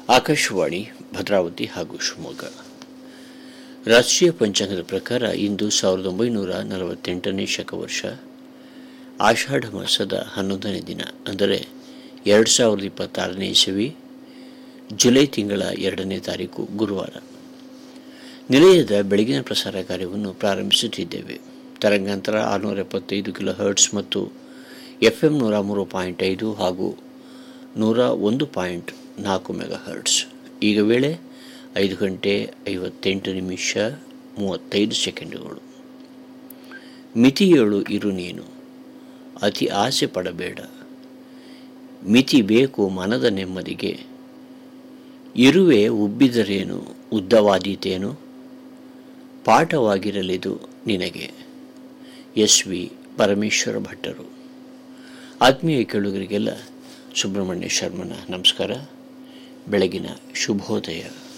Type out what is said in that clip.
ಆಕಾಶವಾಣಿ ಭದ್ರಾವತಿ ಹಾಗೂ ಶಿವಮೊಗ್ಗ ರಾಷ್ಟ್ರೀಯ ಪಂಚಾಂಗದ ಪ್ರಕಾರ ಇಂದು ಸಾವಿರದ ಒಂಬೈನೂರ ನಲವತ್ತೆಂಟನೇ ಶಕವರ್ಷ ಆಷಾಢ ಮಾಸದ ಹನ್ನೊಂದನೇ ದಿನ ಅಂದರೆ ಎರಡು ಸಾವಿರದ ಇಪ್ಪತ್ತಾರನೇ ಇಸವಿ ಜುಲೈ ತಿಂಗಳ ಎರಡನೇ ತಾರೀಕು ಗುರುವಾರ ನಿಲಯದ ಬೆಳಗಿನ ಪ್ರಸಾರ ಕಾರ್ಯವನ್ನು ಪ್ರಾರಂಭಿಸುತ್ತಿದ್ದೇವೆ ತರಂಗಾಂತರ ಆರುನೂರ ಎಪ್ಪತ್ತೈದು ಕಿಲೋ ಹರ್ಟ್ಸ್ ಮತ್ತು ಎಫ್ ಎಂ ನೂರ ಮೂರು ಪಾಯಿಂಟ್ ಐದು ಹಾಗೂ ನೂರ ಒಂದು ಪಾಯಿಂಟ್ ನಾಲ್ಕು ಮೆಗಾ ಹರ್ಟ್ಸ್ ಈಗ ವೇಳೆ ಐದು ಗಂಟೆ ಐವತ್ತೆಂಟು ನಿಮಿಷ ಮೂವತ್ತೈದು ಸೆಕೆಂಡುಗಳು ಮಿತಿಯೇಳು ಇರು ನೀನು ಅತಿ ಆಸೆ ಪಡಬೇಡ ಮಿತಿ ಬೇಕು ಮನದ ನೆಮ್ಮದಿಗೆ ಇರುವೆ ಉಬ್ಬಿದರೇನು ಉದ್ದವಾದೀತೇನು ಪಾಠವಾಗಿರಲಿದು ನಿನಗೆ ಎಸ್ ವಿ ಪರಮೇಶ್ವರ ಭಟ್ಟರು ಆತ್ಮೀಯ ಕೇಳುಗರಿಗೆಲ್ಲ ಸುಬ್ರಹ್ಮಣ್ಯ ಶರ್ಮನ ನಮಸ್ಕಾರ ಬೆಳಗಿನ ಶುಭೋದಯ